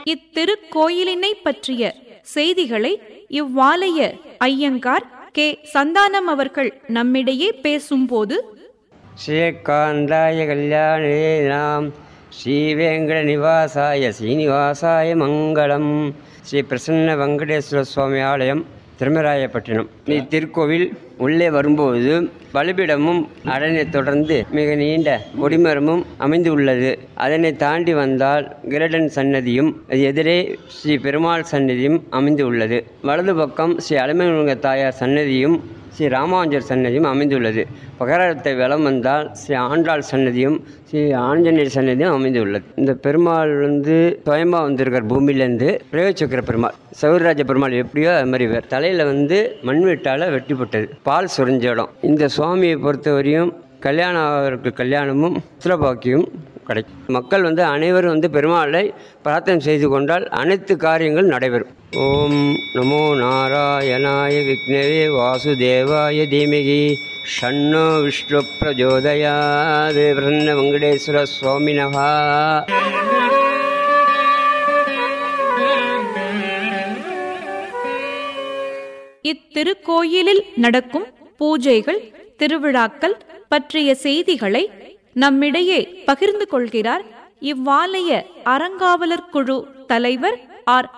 இத்திருக்கோயிலினை பற்றிய செய்திகளை இவ்வாலய ஐயங்கார் கே சந்தானம் அவர்கள் நம்மிடையே பேசும்போது ஸ்ரீகாந்தாய கல்யாணே நாம் ஸ்ரீவேங்கட நிவாசாய ஸ்ரீனிவாசாய மங்களம் ஸ்ரீ பிரசன்ன வெங்கடேஸ்வர சுவாமி ஆலயம் திருமராயப்பட்டினம் இத்திருக்கோவில் உள்ளே வரும்போது பலிபிடமும் அதனை தொடர்ந்து மிக நீண்ட கொடிமரமும் அமைந்து உள்ளது அதனை தாண்டி வந்தால் கிரடன் சன்னதியும் அது எதிரே ஸ்ரீ பெருமாள் சன்னதியும் அமைந்து உள்ளது வலது பக்கம் ஸ்ரீ அலமேலுங்க தாயார் சன்னதியும் ஸ்ரீ ராமானுஜர் சன்னதியும் அமைந்துள்ளது பகரத்தை வலம் வந்தால் ஸ்ரீ ஆண்டாள் சன்னதியும் ஸ்ரீ ஆஞ்சநேயர் சன்னதியும் அமைந்துள்ளது இந்த பெருமாள் வந்து சுயம்பா வந்திருக்கார் பூமியிலேருந்து பிரயோச்சக்கர பெருமாள் சௌரராஜ பெருமாள் எப்படியோ அது மாதிரி வேறு தலையில் வந்து மண்வெட்டால் வெட்டிப்பட்டது பால் சுரிஞ்ச இடம் இந்த சுவாமியை பொறுத்தவரையும் கல்யாணம் ஆகிறதுக்கு கல்யாணமும் புத்திரபாக்கியம் கிடைக்கும் மக்கள் வந்து அனைவரும் வந்து பெருமாளை பிரார்த்தனை செய்து கொண்டால் அனைத்து காரியங்கள் நடைபெறும் ஓம் நமோ நாராயணாய விக்னவே வாசுதேவாய தீமகி ஷண்ணோ விஷ்ணு பிரஜோதயாது பிரன்ன வெங்கடேஸ்வர சுவாமினகா இத்திருக்கோயிலில் நடக்கும் பூஜைகள் திருவிழாக்கள் பற்றிய செய்திகளை நம்மிடையே பகிர்ந்து கொள்கிறார் இவ்வாலய அறங்காவலர் குழு தலைவர் ஆர்